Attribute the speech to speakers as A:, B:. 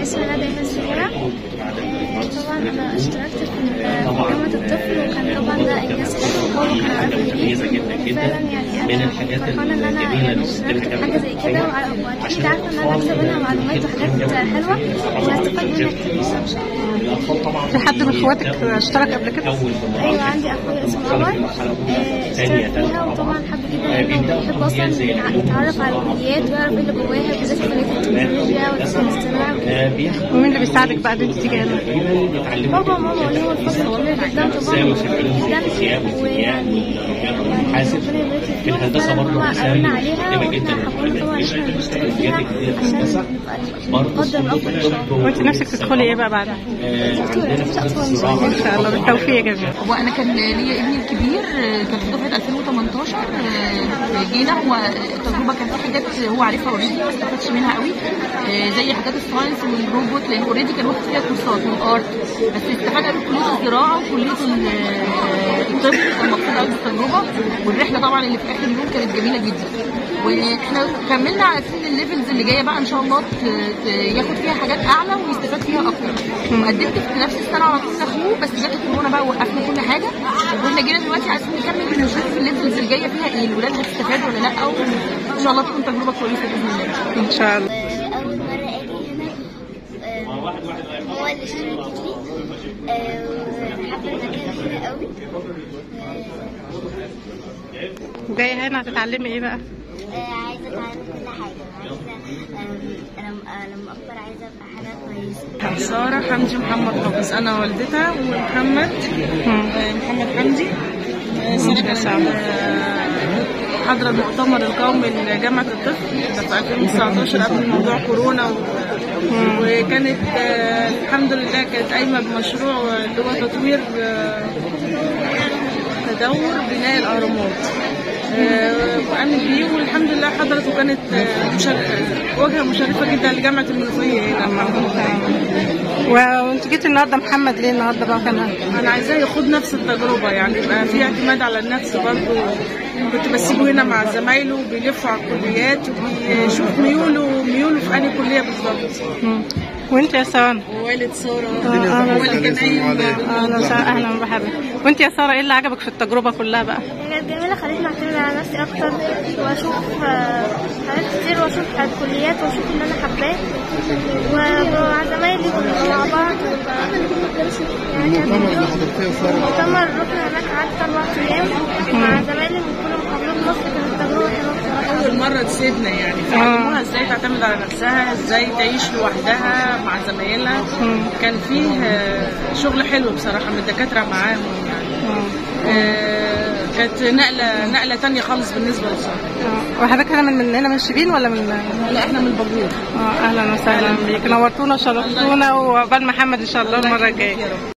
A: اسمي نادية سميرة طبعا أنا اشتركت في جامعة الطفل وكان طبعا ده إنجاز حلو وبابا كان عارفين فيه فعلا يعني أنا فرحانة إن أنا اشتركت في حاجة زي كده وع- وأكيد عارفة إن أنا هكسب منها معلومات وحاجات حلوة وهستفاد منها كتير إن شاء الله
B: في حد من اخواتك اشترك قبل كده؟
A: ايوه عندي اخويا اسمه عمر آه، اشترك فيها وطبعا حب جدا انه بيحب اصلا يتعرف على الكليات ويعرف ايه اللي جواها بالذات كليه التكنولوجيا والذكاء الاصطناعي
B: ومين اللي بيساعدك بقى ان انت تيجي هنا؟
A: بابا وماما ليهم الفضل كبير جدا طبعا جدا ويعني
C: حاسب في الهندسه برضه
A: قالنا عليها واحنا حاولنا طبعا ان احنا نشتغل فيها عشان نبقى نقدم الافضل ان شاء الله
B: وانت نفسك تدخلي ايه بقى بعدها؟ ان شاء الله بالتوفيق يا جميل
D: هو انا كان ليا ابني الكبير آه، كان في دفعه 2018 آه، جينا هو التجربه كان في حاجات هو عارفها اوريدي ما استفادش منها قوي آه، زي حاجات الساينس والروبوت لان اوريدي كان واخد فيها كورسات والارت بس استفاد قوي في كليه الزراعه وكليه ال- آه، الطب كان مبسوط قوي بالتجربه والرحله طبعا اللي في اخر اليوم كانت جميله جدا واحنا كملنا على سن الليفلز اللي جايه بقى ان شاء الله ت- ت- ياخد فيها حاجات اعلى ويستفاد فيها اكتر وقدمت في نفس السنه على طول لاخوه بس جت الكورونا بقى وقفنا كل حاجه واحنا جينا دلوقتي عايزين نكمل ونشوف الليفلز اللي جايه فيها ايه الولاد هتستفاد ولا لا وان شاء الله تكون تجربه كويسه باذن الله
B: ان شاء الله
A: أول مرة أجي هنا آه، هو اللي اشتركت فيه آه، حابة المكان هنا قوي
B: جايه هنا هتتعلمي ايه بقى؟
A: آه، عايزة أتعلم كل حاجة عايزة آم، لما آه، لما أكبر عايزة أبقى حاجة كويسة
E: سارة حمدي محمد حافظ أنا والدتها ومحمد آه، محمد حمدي آه، سارة كانت آه، حاضرة المؤتمر القومي لجامعة الطفل ده في 2019 قبل موضوع كورونا و... وكانت آه، الحمد لله كانت قايمة بمشروع اللي هو تطوير آه، تدور بناء الأهرامات آه، وقامت بيه والحمد لله حضرت وكانت آه، مشاركة واجهة مشرفة جدا لجامعة المنوفية هنا
B: وانت جيتي النهارده محمد ليه النهارده بقى كان
E: انا عايزاه ياخد نفس التجربه يعني يبقى في اعتماد على النفس برضه كنت بسيبه هنا مع زمايله بيلفوا على الكليات وبيشوف ميوله ميوله في انهي كليه بالظبط
B: وانت يا ساره
E: ووالد ساره
B: اهلا
E: هو اللي كان قايم
B: اهلا وسهلا اهلا ومرحبا وانت يا ساره ايه اللي عجبك في التجربه كلها بقى؟
A: كانت جميلة خلتني أعتمد على نفسي أكتر وأشوف آه، حاجات كتير وأشوف الكليات وأشوف اللي أنا حباه ومع زمايلي كنا مع بعض يعني كانت مؤتمر رحنا هناك قعدت أربع أيام مع زمايلي من كل محافظات مصر كانت تجربة حلوة بصراحة
E: اول مره تسيبنا يعني فعلموها ازاي تعتمد على نفسها ازاي تعيش لوحدها مع زمايلها كان فيه آه، شغل حلو بصراحه من الدكاتره معاهم يعني آه، كانت نقله نقله تانية خالص بالنسبه للصراحه
B: آه، وحضرتك هنا من من هنا من شبين ولا من
E: لا احنا من البابور
B: اه اهلا وسهلا بيك نورتونا وشرفتونا وعقبال محمد ان شاء الله المره الجايه